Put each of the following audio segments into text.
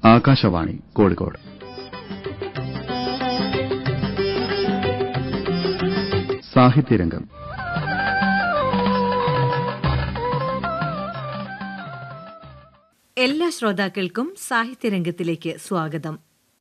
ആകാശവാണി കോഴിക്കോട് സാഹിത്യരംഗം എല്ലാ ശ്രോതാക്കൾക്കും സാഹിത്യരംഗത്തിലേക്ക് സ്വാഗതം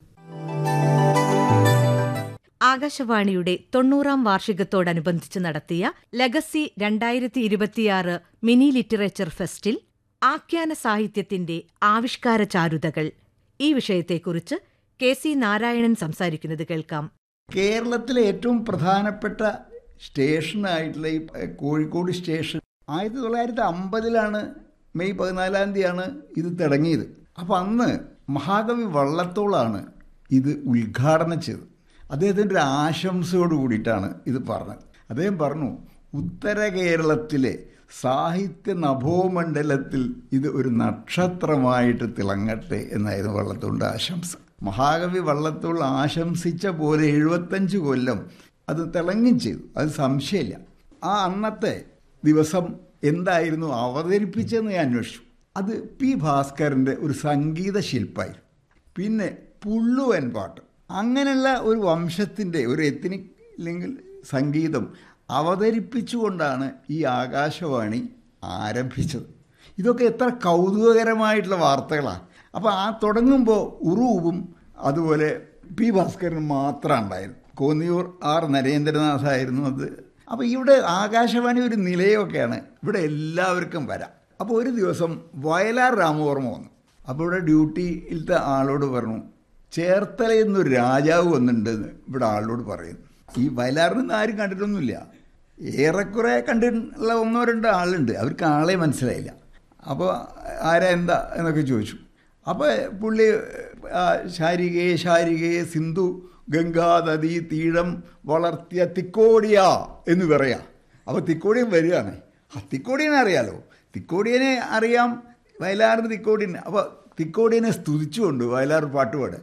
ആകാശവാണിയുടെ തൊണ്ണൂറാം വാർഷികത്തോടനുബന്ധിച്ച് നടത്തിയ ലഗസി രണ്ടായിരത്തി ഇരുപത്തിയാറ് മിനി ലിറ്ററേച്ചർ ഫെസ്റ്റിൽ ആഖ്യാന സാഹിത്യത്തിന്റെ ആവിഷ്കാര ചാരുതകൾ ഈ വിഷയത്തെക്കുറിച്ച് കെ സി നാരായണൻ സംസാരിക്കുന്നത് കേൾക്കാം കേരളത്തിലെ ഏറ്റവും പ്രധാനപ്പെട്ട സ്റ്റേഷനായിട്ടുള്ള ഈ കോഴിക്കോട് സ്റ്റേഷൻ ആയിരത്തി തൊള്ളായിരത്തി അമ്പതിലാണ് മെയ് പതിനാലാം തീയതിയാണ് ഇത് തുടങ്ങിയത് അപ്പം അന്ന് മഹാകവി വള്ളത്തോളാണ് ഇത് ഉദ്ഘാടനം ചെയ്തത് അദ്ദേഹത്തിൻ്റെ ഒരു ആശംസയോട് കൂടിയിട്ടാണ് ഇത് പറഞ്ഞത് അദ്ദേഹം പറഞ്ഞു ഉത്തര കേരളത്തിലെ സാഹിത്യ നഭോമണ്ഡലത്തിൽ ഇത് ഒരു നക്ഷത്രമായിട്ട് തിളങ്ങട്ടെ എന്നായിരുന്നു വള്ളത്തോളിൻ്റെ ആശംസ മഹാകവി വള്ളത്തോൾ ആശംസിച്ച പോലെ എഴുപത്തഞ്ച് കൊല്ലം അത് തിളങ്ങും ചെയ്തു അത് സംശയമില്ല ആ അന്നത്തെ ദിവസം എന്തായിരുന്നു അവതരിപ്പിച്ചതെന്ന് ഞാൻ അന്വേഷിച്ചു അത് പി ഭാസ്കരൻ്റെ ഒരു സംഗീത ശില്പമായിരുന്നു പിന്നെ പുള്ളുവൻ പാട്ട് അങ്ങനെയുള്ള ഒരു വംശത്തിൻ്റെ ഒരു എത്തിനിക് അല്ലെങ്കിൽ സംഗീതം അവതരിപ്പിച്ചുകൊണ്ടാണ് ഈ ആകാശവാണി ആരംഭിച്ചത് ഇതൊക്കെ എത്ര കൗതുകകരമായിട്ടുള്ള വാർത്തകളാണ് അപ്പോൾ ആ തുടങ്ങുമ്പോൾ ഉറൂവും അതുപോലെ പി ഭാസ്കരനും മാത്രം ഉണ്ടായിരുന്നു കോന്നിയൂർ ആർ നരേന്ദ്രനാഥായിരുന്നു അത് അപ്പോൾ ഇവിടെ ആകാശവാണി ഒരു നിലയൊക്കെയാണ് ഇവിടെ എല്ലാവർക്കും വരാം അപ്പോൾ ഒരു ദിവസം വയലാർ രാമവർമ്മ വന്നു അപ്പോൾ ഇവിടെ ഡ്യൂട്ടിയിലത്തെ ആളോട് പറഞ്ഞു ചേർത്തലയിൽ നിന്നൊരു രാജാവ് വന്നിട്ടുണ്ടെന്ന് ഇവിടെ ആളോട് പറയുന്നു ഈ വയലാറിന് ആരും കണ്ടിട്ടൊന്നുമില്ല ഏറെക്കുറെ കണ്ടിട്ടുള്ള ഒന്നോ രണ്ടോ ആളുണ്ട് അവർക്ക് ആളെ മനസ്സിലായില്ല അപ്പോൾ ആരാ എന്താ എന്നൊക്കെ ചോദിച്ചു അപ്പോൾ പുള്ളി ശാരികേ ശാരികേ സിന്ധു ഗംഗാനദി തീഴം വളർത്തിയ തിക്കോടിയ എന്ന് പറയാം അപ്പോൾ തിക്കോടിയൻ വരികയാണ് ആ തിക്കോടിയനെ അറിയാലോ തിക്കോടിയനെ അറിയാം വയലാറിന് തിക്കോടിയനെ അപ്പോൾ തിക്കോടിയനെ സ്തുതിച്ചുകൊണ്ട് വയലാർ പാട്ടുപാട്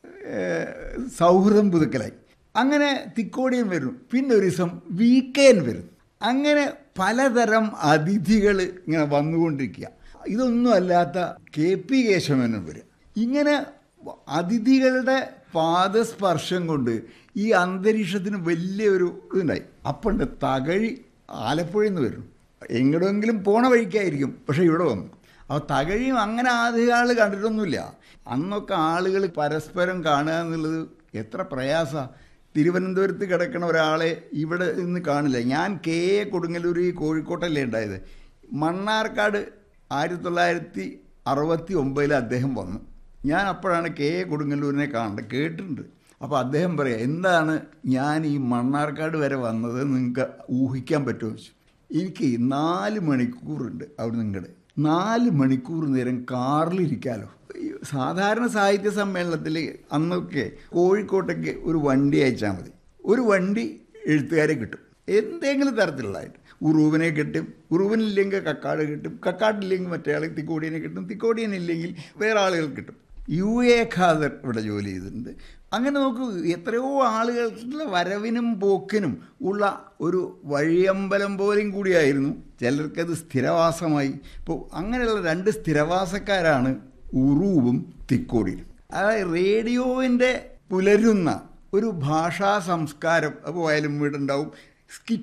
സൗഹൃദം പുതുക്കലായി അങ്ങനെ തിക്കോടിയൻ വരും പിന്നെ ഒരു ദിവസം വീക്കേൻ വരും അങ്ങനെ പലതരം അതിഥികൾ ഇങ്ങനെ വന്നുകൊണ്ടിരിക്കുക ഇതൊന്നും അല്ലാത്ത കെ പി കേശവനും വരും ഇങ്ങനെ അതിഥികളുടെ പാദസ്പർശം കൊണ്ട് ഈ അന്തരീക്ഷത്തിന് വലിയൊരു ഇതുണ്ടായി അപ്പണ്ട് തകഴി ആലപ്പുഴയിൽ നിന്ന് വരും എങ്ങോടെങ്കിലും പോണ വഴിക്കായിരിക്കും പക്ഷെ ഇവിടെ വന്നു അപ്പോൾ തകഴിയും അങ്ങനെ ആദ്യ ആൾ കണ്ടിട്ടൊന്നുമില്ല അന്നൊക്കെ ആളുകൾ പരസ്പരം കാണുക എന്നുള്ളത് എത്ര പ്രയാസമാണ് തിരുവനന്തപുരത്ത് കിടക്കുന്ന ഒരാളെ ഇവിടെ നിന്ന് കാണില്ല ഞാൻ കെ എ കൊടുങ്ങല്ലൂർ ഈ കോഴിക്കോട്ടല്ലേ ഉണ്ടായത് മണ്ണാർക്കാട് ആയിരത്തി തൊള്ളായിരത്തി അറുപത്തി ഒമ്പതിൽ അദ്ദേഹം വന്നു ഞാൻ അപ്പോഴാണ് കെ എ കൊടുങ്ങല്ലൂരിനെ കാണേണ്ടത് കേട്ടിട്ടുണ്ട് അപ്പോൾ അദ്ദേഹം പറയാം എന്താണ് ഞാൻ ഈ മണ്ണാർക്കാട് വരെ വന്നത് നിങ്ങൾക്ക് ഊഹിക്കാൻ പറ്റുമോ ചോദിച്ചു എനിക്ക് നാല് മണിക്കൂറുണ്ട് അവിടെ നിങ്ങളുടെ നാല് മണിക്കൂർ നേരം കാറിലിരിക്കാലോ സാധാരണ സാഹിത്യ സമ്മേളനത്തിൽ അന്നൊക്കെ കോഴിക്കോട്ടേക്ക് ഒരു വണ്ടി അയച്ചാൽ മതി ഒരു വണ്ടി എഴുത്തുകാരെ കിട്ടും എന്തെങ്കിലും തരത്തിലുള്ളതായിട്ട് ഉറൂവിനെ കിട്ടും ഉറൂവിനില്ലെങ്കിൽ കക്കാട് കിട്ടും കക്കാടില്ലെങ്കിൽ മറ്റേ ആൾ തിക്കോടിയനെ കിട്ടും തിക്കോടിയനില്ലെങ്കിൽ വേറെ ആളുകൾ കിട്ടും യു എ ഖാദർ ഇവിടെ ജോലി ചെയ്തിട്ടുണ്ട് അങ്ങനെ നോക്കൂ എത്രയോ ആളുകളുടെ വരവിനും പോക്കിനും ഉള്ള ഒരു വഴിയമ്പലം പോലെയും കൂടിയായിരുന്നു ചിലർക്കത് സ്ഥിരവാസമായി ഇപ്പോൾ അങ്ങനെയുള്ള രണ്ട് സ്ഥിരവാസക്കാരാണ് ഉറൂവും തിക്കോടിയും അതായത് റേഡിയോവിൻ്റെ പുലരുന്ന ഒരു ഭാഷാ സംസ്കാരം അപ്പോൾ വയലും വീടുണ്ടാവും സ്കിറ്റ്